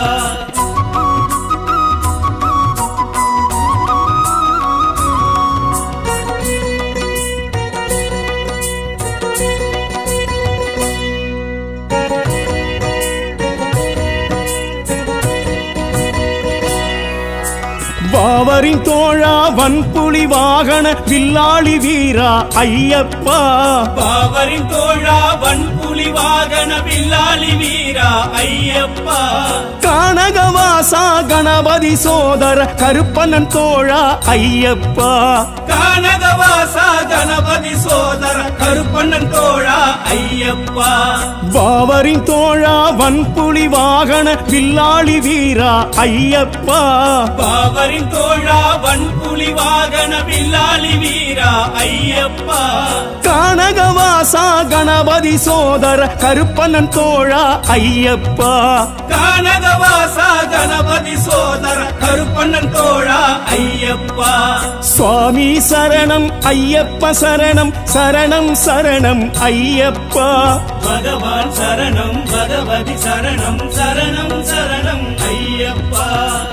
பாவரின் தோழா வன்புலி வாகன வில்லாளி வீரா ஐயப்பா பாவரின் தோழா வன்புலி வாகன வில்லாளி வீரா ஐயப்பா கானகவாசா கணபதி சோதர கருப்பனன் தோழா ஐயப்பா கானகவாசா கணபதி சோதர கருப்பண்ணன் தோழா ஐயப்பா பாவரின் தோழா வன்புலி வாகன வில்லாளி வீரா ஐயப்பா பாவரின் தோழா வன்புலி வாகன வில்லாளி வீரா ஐயப்பா கானகவாசா கணபதி சோதர கருப்பனன் தோழா ஐயப்பா கானகவாசா கணபதி சோதர கருப்பண்ணன் தோழா ஐயப்பா சுவாமி சரணம் ஐயப்ப சரணம் சரணம் சரணம் ஐயப்பா பகவான் சரணம் பகவதி சரணம் சரணம் சரணம் ஐயப்பா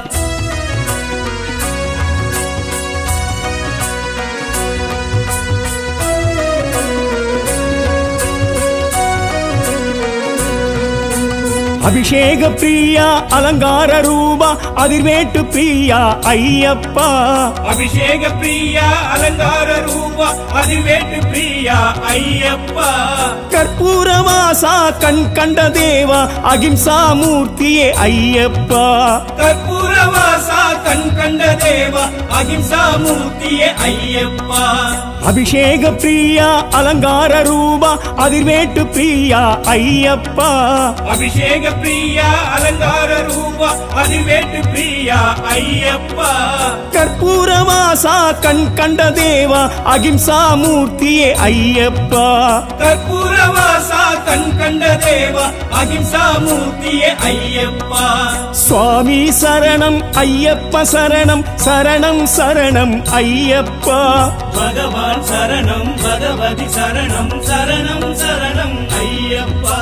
அபிஷேக பிரியா அலங்கார ரூபா அதிர்வேட்டு பிரியா ஐயப்பா அபிஷேக பிரியா அலங்கார ரூபா அதிவேட்டு பிரியா ஐயப்பா கற்பூரவாசா கண் கண்ட தேவா அகிம்சா மூர்த்தியே ஐயப்பா கற்பூரவாசா கண் கண்ட தேவா அகிம்சா மூர்த்தியே ஐயப்பா அபிஷேக பிரியா அலங்கார ரூபா அதிர்வேட்டு பிரியா ஐயப்பா அபிஷேக பிரியா அலங்கார ரூபா அதிவேட்டு பிரியா ஐயப்பா கற்பூரவாசா கண் கண்ட தேவா அகிம்சா மூர்த்தியே ஐயப்பா கற்பூரவாசா கண் கண்ட தேவா அகிம்சா மூர்த்தியே ஐயப்பா சுவாமி சரணம் ஐயப்ப சரணம் சரணம் சரணம் ஐயப்பா பகவான் சரணம் பகவதி சரணம் சரணம் சரணம் ஐயப்பா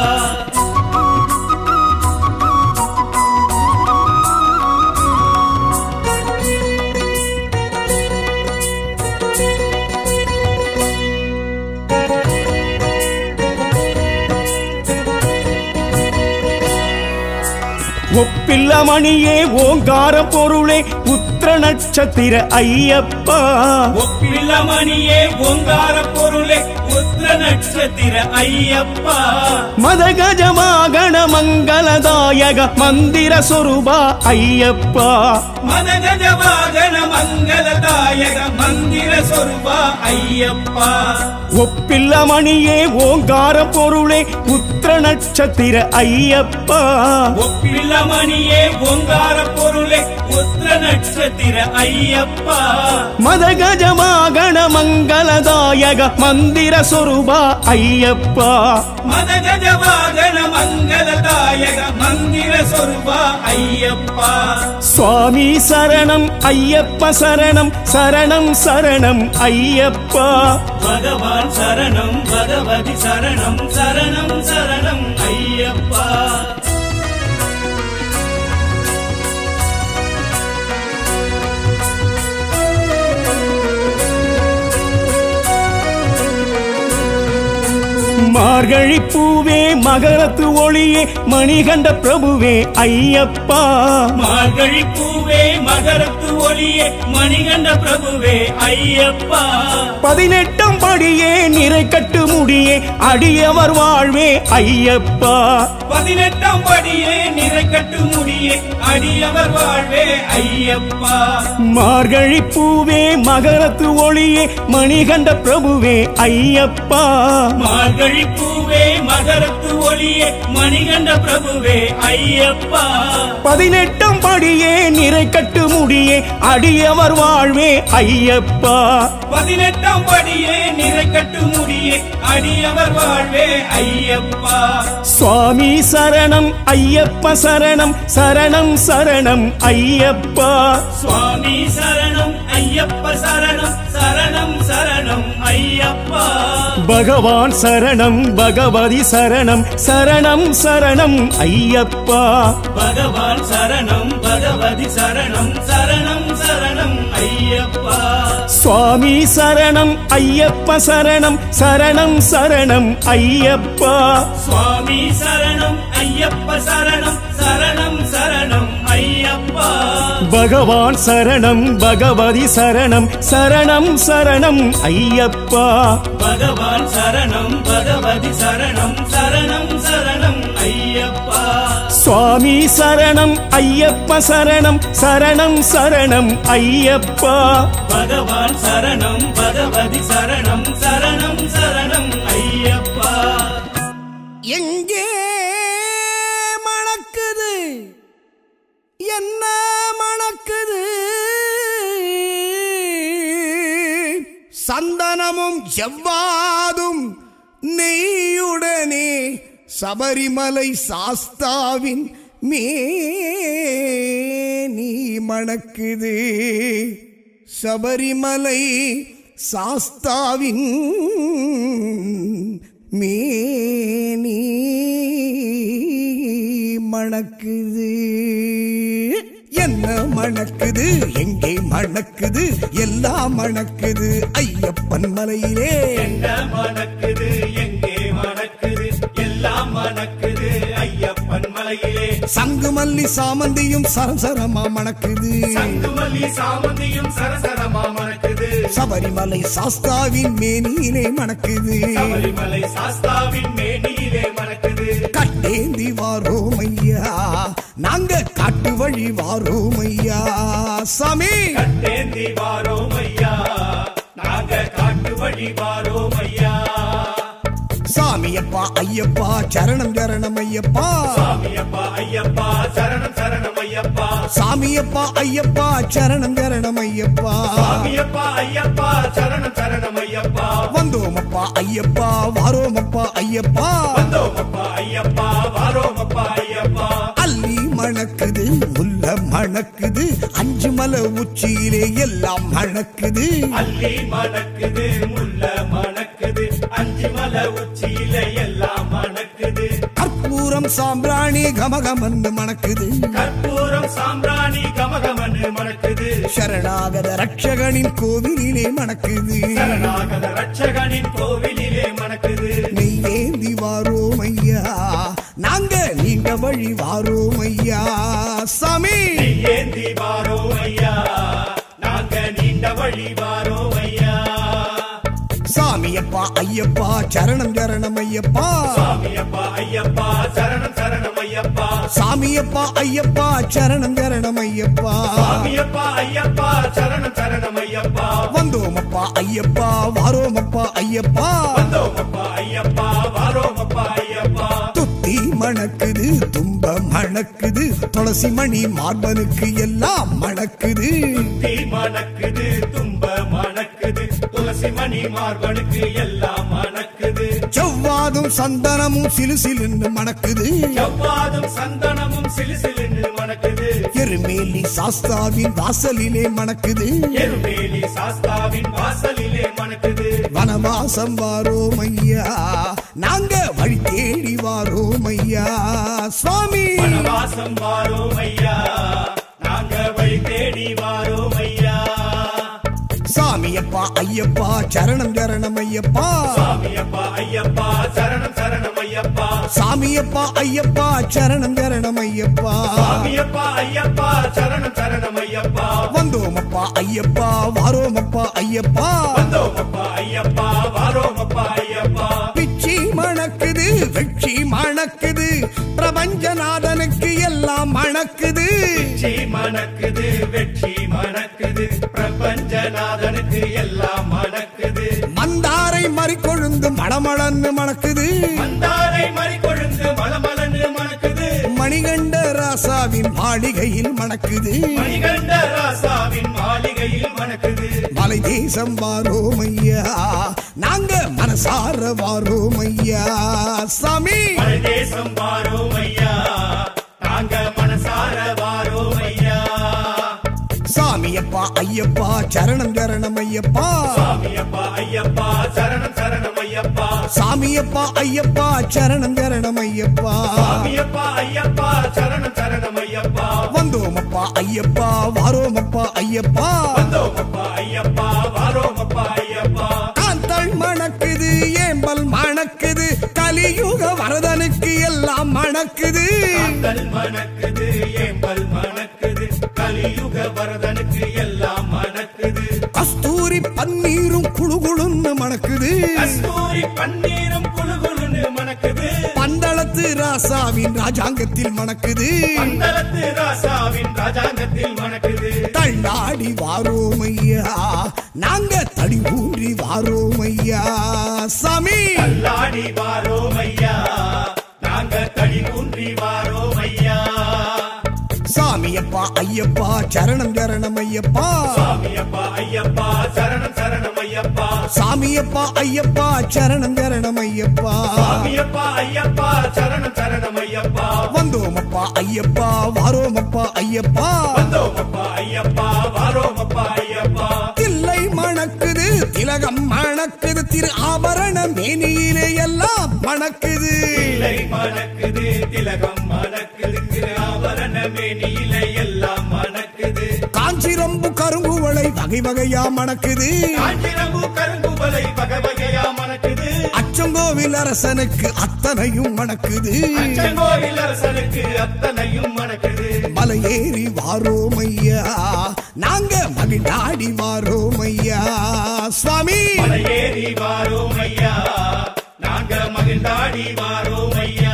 ஒப்பில்ல மணியே ஓங்கார பொருளே உத்திர நட்சத்திர ஐயப்பா ஒப்பில்லமணியே ஓங்கார பொருளே உத்திர நட்சத்திர ஐயப்பா மதகஜமாகண மங்களதாயக மந்திர சொரூபா ஐயப்பா மதகஜ வாகன மங்களதாயக மந்திர சொருபா ஐயப்பா ஒப்பில்ல மணியே ஓங்கார பொருளே உத்திர நட்சத்திர ஐயப்பா ஒப்பில்லமணியே ஓங்கார பொருளே உத்திர நட்சத்திர ஐயப்பா மதகஜமாகண மங்களதாயக மந்திர சொரூபா ஐயப்பா மதகஜ வாகன மங்களதாயக மந்திர சொருபா ஐயப்பா சுவாமி சரணம் ஐயப்ப சரணம் சரணம் சரணம் ஐயப்பா பகவான் சரணம் பகவதி சரணம் சரணம் சரணம் ஐயப்பா மார்கழி பூவே மகரத்து ஒளியே மணிகண்ட பிரபுவே ஐயப்பா மார்கழி பூவே மகரத்து ஒளியே மணிகண்ட பிரபுவே ஐயப்பா பதினெட்டாம் படியே நிறை கட்டு முடியே அடியவர் வாழ்வே ஐயப்பா பதினெட்டாம் படியே நிறை கட்டு முடியே அடியவர் வாழ்வே ஐயப்பா மார்கழி பூவே மகரத்து ஒளியே மணிகண்ட பிரபுவே ஐயப்பா மார்கழி பூவே மகரத்து ஒளியே மணிகண்ட பிரபுவே ஐயப்பா பதினெட்டாம் படியே நிறை கட்டு முடியே அடியவர் வாழ்வே ஐயப்பா பதினெட்டாம் படியே நிறை கட்டு முடியே அடியவர் வாழ்வே ஐயப்பா சுவாமி சரணம் ஐயப்ப சரணம் சரணம் சரணம் ஐயப்பா சுவாமி சரணம் ஐயப்ப சரணம் சரணம் சரணம் ஐயப்பா பகவான் சரணம் பகவதி சரணம் சரணம் சரணம் ஐயப்பா பகவான் சரணம் பகவதி சரணம் சரணம் சரணம் ஐயப்பா சுவாமி சரணம் ஐயப்ப சரணம் சரணம் சரணம் ஐயப்பா சுவாமி சரணம் ஐயப்ப சரணம் சரணம் சரணம் ஐயப்பா பகவான் சரணம் பகவதி சரணம் சரணம் சரணம் ஐயப்பா பகவான் சரணம் பகவதி சரணம் சரணம் சரணம் ஐயப்பா சுவாமி சரணம் ஐயப்ப சரணம் சரணம் சரணம் ஐயப்பா பகவான் சரணம் பகவதி சரணம் சரணம் சரணம் ஐயப்பா எங்கே மணக்குது என்ன மணக்குது சந்தனமும் செவ்வாதும் நெய்யுடனே சபரிமலை சாஸ்தாவின் மேனி மணக்குது சபரிமலை சாஸ்தாவின் மேனி மணக்குது என்ன மணக்குது எங்கே மணக்குது எல்லாம் மணக்குது ஐயப்பன் மலையிலே என்ன மணக்குது எங்கே மணக்குது எல்லாம் மணக்குது ஐயப்பன் மலையிலே சங்கு மல்லி சாமந்தியும் சரசரமா மணக்குது சங்குமல்லி சாமந்தியும் சரசரமா மணக்குது சபரிமலை சாஸ்தாவின் மேனியிலே மணக்குது சபரிமலை சாஸ்தாவின் மேனியிலே மணக்குது கட்டேந்தி வாரோம் ஐயா நாங்க காட்டு வழி வாரோம் ஐயா சாமி கட்டேந்தி வாரோம் ஐயா நாங்க காட்டு வழி வாரோம் ஐயா சாமியப்பா ஐயப்பா சரணம் சரணம் ஐயப்பா சாமியப்பா ஐயப்பா சரணம் சரணம் ஐயப்பா சாமியப்பா ஐயப்பா சரணம் சரணம் ஐயப்பா சாமியப்பா ஐயப்பா சரணம் சரணம் ஐயப்பா வந்தோமப்பா ஐயப்பா வாரோமப்பா ஐயப்பா வந்தோமப்பா ஐயப்பா வாரோமப்பா ஐயப்பா அள்ளி மணக்குது முல்ல மணக்குது அஞ்சு மலை உச்சியிலே எல்லாம் மணக்குது அள்ளி மணக்குது முல்ல மணக்குது அஞ்சு மலை உச்சியில எல்லாம் மணக்குது கற்பூரம் சாம்பிராணி கமகமன்னு மணக்குது கற்பூரம் சாம்பிராணி கமகமன்னு மணக்குது சரணாகத ரட்சகனின் கோவிலிலே மணக்குது சரணாகத ரட்சகனின் கோவிலிலே மணக்குது நெய்யேந்தி வாரோம் ஐயா நாங்க நீண்ட வழி வாரோம் ஐயா சாமி ஏந்தி வாரோம் ஐயா நாங்க நீண்ட வழி வாரோம் ஐயா சாமியப்பா ஐயப்பா சரணம் சரணம் ஐயப்பா சாமியப்பா ஐயப்பா சரணம் சரணம் ஐயப்பா சாமியப்பா ஐயப்பா சரணம் சரணம் ஐயப்பா சாமியப்பா ஐயப்பா சரணம் சரணம் ஐயப்பா வந்தோமப்பா ஐயப்பா வாரோமப்பா ஐயப்பா வந்தோமப்பா ஐயப்பா வாரோமப்பா ஐயப்பா துத்தி மணக்குது தும்ப மணக்குது துளசி மணி மார்பனுக்கு எல்லாம் மணக்குது தீ மணக்குது தும்ப மணக்குது துளசி மணி மார்பனுக்கு எல்லாம் மணக்குது செவ்வாதும் சந்தனமும் சிலு சிலுன்னு மணக்குது செவ்வாதும் சந்தனமும் சிலுசிலுன்னு மணக்குது எருமேலி சாஸ்தாவின் வாசலிலே மணக்குது எருமேலி சாஸ்தாவின் வாசலிலே மணக்குது வனவாசம் வாரோம் ஐயா நாங்க வழி தேடி வாரோம் ஐயா சுவாமி வனவாசம் வாரோம் ஐயா நாங்க வழி தேடி வாரோம் ஐயா சாமியப்பா ஐயப்பா சரணம் சரணம் ஐயப்பா சாமியப்பா ஐயப்பா சரணம் சரணம் ஐயப்பா சாமியப்பா ஐயப்பா சரணம் சரணம் ஐயப்பா சாமியப்பா ஐயப்பா சரணம் சரணம் ஐயப்பா வந்தோமப்பா ஐயப்பா வாரோமப்பா ஐயப்பா வந்தோமப்பா ஐயப்பா வாரோமப்பா ஐயப்பா பிச்சி மணக்குது வெற்றி மணக்குது பிரபஞ்சநாதனுக்கு எல்லாம் மணக்குது வெற்றி மணக்குது வெற்றி மணக்குது பிரபஞ்சநாதனுக்கு எல்லாம் மணக்குது மந்தாரை மறிக்கொழுந்து மணமளன்னு மணக்குது மந்தாரை மறி கொழுந்து மலமலன்னு மணக்குது மணிகண்ட ராசாவின் மாளிகையில் மணக்குது மணிகண்ட ராசாவின் மாளிகையில் மணக்குது மலை தேசம் வாரோம் ஐயா நாங்க மனசார வாரோம் ஐயா சாமி பரதேசம் வாரோம் ஐயா நாங்க மனசார வாரோம் ஐயா சாமியப்பா ஐயப்பா சரணம் சரணம் ஐயப்பா சாமியப்பா ஐயப்பா சரணம் சரணம் ஐயப்பா சாமியப்பா ஐயப்பா சரணம் சரணம் ஐயப்பா சாமியப்பா ஐயப்பா சரணம் சரணம் ஐயப்பா வந்தோமப்பா ஐயப்பா வாரோமப்பா ஐயப்பா வந்தோமப்பா ஐயப்பா வாரோமப்பா ஐயப்பா காந்தள் மணக்குது ஏம்பல் மணக்குது கலியுக வரதனுக்கு எல்லாம் மணக்குது காத்தல் மணக்குது ஏம்பல் மணக்குது கலியுக ராசாவின் ராஜாங்கத்தில் மணக்குது பந்தளத்து ராசாவின் ராஜாங்கத்தில் மணக்குது தள்ளாடி வாரோம் ஐயா நாங்க தடி ஊன்றி வாரோம் ஐயா சாமி தள்ளாடி வாரோம் ஐயா நாங்க தடி ஊன்றி வாரோம் ஐயா சாமியப்பா ஐயப்பா சரணம் சரணம் ஐயப்பா சாமியப்பா ஐயப்பா சரணம் சரணம் ஐயப்பா சாமியப்பா ஐயப்பா சரணம் சரணம் ஐயப்பா சாமியப்பா ஐயப்பா சரணம் சரணம் ஐயப்பா வந்தோமப்பா ஐயப்பா வாரோமப்பா ஐயப்பா வந்தோமப்பா ஐயப்பா வாரோமப்பா ஐயப்பா தில்லை மணக்குது திலகம் மணக்குது திரு ஆபரண மேனியிலே எல்லாம் மணக்குது இல்லை மணக்குது திலகம் மணக்குது திரு ஆபரண மேனியில எல்லாம் மணக்குது காஞ்சிரம்பு கருங்குவளை வகை வகையா மணக்குது காஞ்சிரம்பு கருங்குவலை வகை வகையா மணக்குது அச்சங்கோவில் அரசனுக்கு அத்தனையும் மணக்குது அச்சங்கோயில் அரசனுக்கு அத்தனையும் மணக்குது மலையேறி வாரோம் ஐயா நாங்க மகிழ்ந்தாடி வாரோம் ஐயா சுவாமி மலையேறி வாரோம் ஐயா நாங்க மகிழ்ந்தாடி வாரோம் ஐயா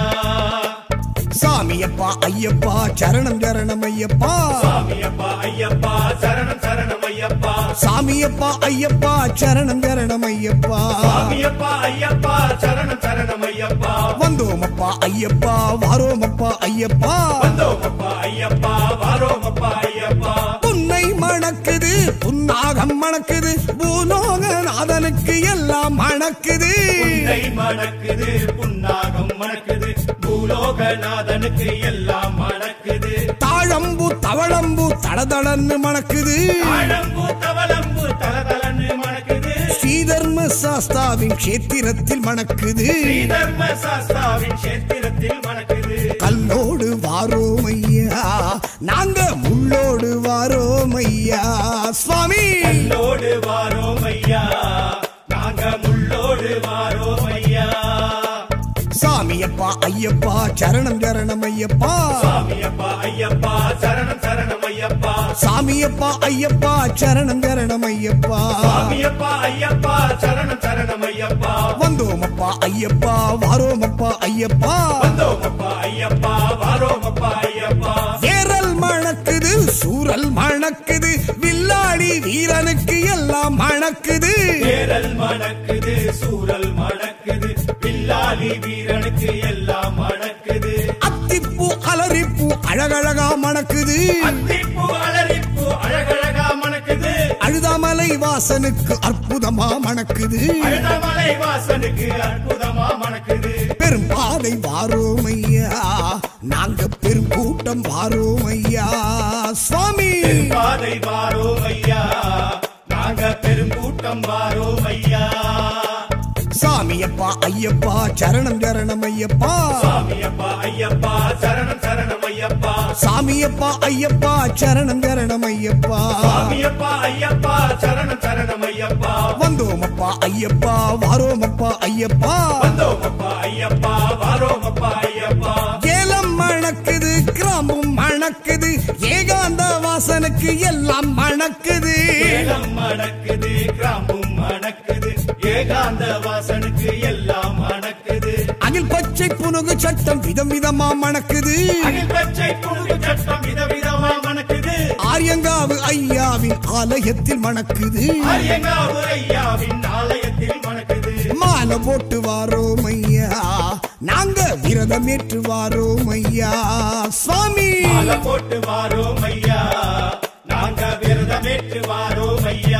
சாமியப்பா ஐயப்பா சரணம் சரணம் ஐயப்பா சாமியப்பா ஐயப்பா சரணம் சரணம் ஐயப்பா சாமியப்பா ஐயப்பா சரணம் சரணம் ஐயப்பா சாமியப்பா ஐயப்பா சரணம் சரணம் ஐயப்பா வந்தோமப்பா ஐயப்பா வாரோமப்பா ஐயப்பா வந்தோமப்பா ஐயப்பா வாரோமப்பா ஐயப்பா புன்னை மணக்குது புன்னாகம் மணக்குது பூலோகநாதனுக்கு எல்லாம் மணக்குது புன்னை மணக்குது புன்னாகம் மணக்குது பூலோகநாதனுக்கு எல்லாம் மணக்குது தாழம்பு தவளம்பு தடதடன்னு மணக்குது ஆழம்பு தவளம்பு தலதலன்னு மணக்குது ஸ்ரீதர்ம சாஸ்தாவின் கஷேத்திரத்தில் மணக்குது ஸ்ரீதர்ம சாஸ்தாவின் கஷேத்திரத்தில் மணக்குது கல்லோடு வாரோம் ஐயா நாங்க முள்ளோடு வாரோம் ஐயா சுவாமி கல்லோடு வாரோம் ஐயா நாங்க முள்ளோடு வாரோம் ஐயா சாமியப்பா ஐயப்பா சரணம் சரணம் ஐயப்பா சாமியப்பா ஐயப்பா சரணம் சரணம் ஐயப்பா சாமியப்பா ஐயப்பா சரணம் சரணம் ஐயப்பா சாமியப்பா ஐயப்பா சரணம் சரணம் ஐயப்பா வந்தோமப்பா ஐயப்பா வாரோமப்பா ஐயப்பா வந்தோமப்பா ஐயப்பா வாரோமப்பா ஐயப்பா ஏரல் மணக்குது சூரல் மணக்குது வில்லாடி வீரனுக்கு எல்லாம் மணக்குது தேரல் மணக்குது சூரல் மணக்குது பில்லாலி வீரனுக்கு எல்லாம் மணக்குது அத்திப்பூ அலரிப்பூ அழகழகா மணக்குது அத்திப்பூ அலரிப்பூ அழகழகா மணக்குது அழுதாமலை வாசனுக்கு அற்புதமா மணக்குது அழுதமலை வாசனுக்கு அற்புதமா மணக்குது பெரும்பாதை வாரோம் ஐயா நாங்க பெருங்கூட்டம் வாரோம் ஐயா சுவாமி பாதை வாரோம் ஐயா நாங்க பெருங்கூட்டம் வாரோம் ஐயா சாமியப்பா ஐயப்பா சரணம் சரணம் ஐயப்பா சாமியப்பா ஐயப்பா சரணம் சரணம் ஐயப்பா சாமியப்பா ஐயப்பா சரணம் சரணம் ஐயப்பா சாமியப்பா ஐயப்பா சரணம் சரணம் ஐயப்பா வந்தோமப்பா ஐயப்பா வாரோமப்பா ஐயப்பா வந்தோமப்பா ஐயப்பா வாரோமப்பா ஐயப்பா ஏலம் மணக்குது கிராமம் மணக்குது ஏகாந்த வாசனுக்கு எல்லாம் மணக்குது ஏலம் மணக்குது கிராமம் மணக்குது ஏகாந்த வாசனுக்கு எல்லாம் மணக்குது அகில் பச்சை புனுகு சட்டம் விதம் விதமா மணக்குது அகில் பச்சை புழுகு சட்டம் விதவிதமா மணக்குது ஆரியங்காவு ஐயாவின் ஆலயத்தில் மணக்குது அரியங்காவு ஐயாவின் ஆலயத்தில் மணக்குது மாலை போட்டு வாரோம் ஐயா நாங்க விரதம் ஏற்று வாரோம் ஐயா சுவாமி மாலை போட்டு வாரோம் ஐயா நாங்க விரதமேற்று வாரோம் ஐயா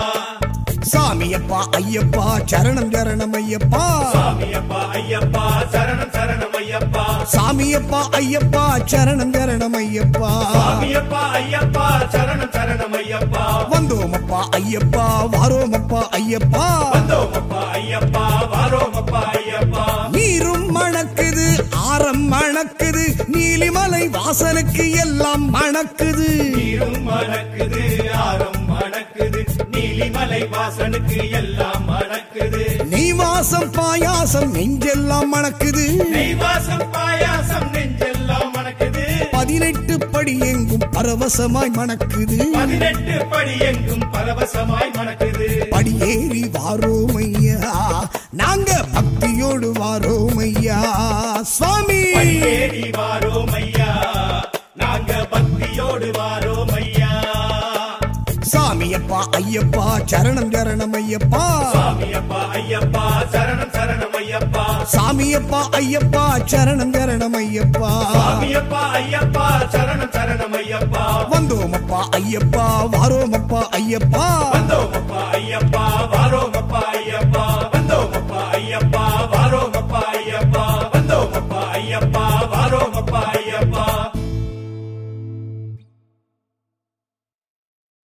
சாமியப்பா ஐயப்பா சரணம் சரணம் ஐயப்பா சாமியப்பா ஐயப்பா சரணம் சரணம் ஐயப்பா சாமியப்பா ஐயப்பா சரணம் சரணம் ஐயப்பா சாமியப்பா ஐயப்பா சரணம் சரணம் ஐயப்பா வந்தோமப்பா ஐயப்பா வாரோமப்பா ஐயப்பா வந்தோமப்பா ஐயப்பா வாரோமப்பா ஐயப்பா நீரும் மணக்குது ஆரம் மணக்குது நீலிமலை வாசலுக்கு எல்லாம் மணக்குது நீரும் மணக்குது ஆரம் மணக்குது நீலிமலை வாசனுக்கு எல்லாம் மணக்குது நெய் வாசம் பாயாசம் நெஞ்செல்லாம் மணக்குது நெய் வாசம் பாயாசம் நெஞ்செல்லாம் மணக்குது பதினெட்டு படி எங்கும் பரவசமாய் மணக்குது பதினெட்டு படி எங்கும் பரவசமாய் மணக்குது படியேறி வாரோம் ஐயா நாங்க பக்தியோடு வாரோம் ஐயா சுவாமி படியேறி வாரோம் ஐயா நாங்க பக்தியோடு வாரோம் ஐயா சாமியப்பா ஐயப்பா சரணம் சரணம் ஐயப்பா சாமியப்பா ஐயப்பா சரணம் சரணம் ஐயப்பா சாமியப்பா ஐயப்பா சரணம் சரணம் ஐயப்பா சாமியப்பா ஐயப்பா சரணம் சரணம் ஐயப்பா வந்தோமப்பா ஐயப்பா வாரோமப்பா ஐயப்பா வந்தோமப்பா ஐயப்பா வாரோமப்பா ஐயப்பா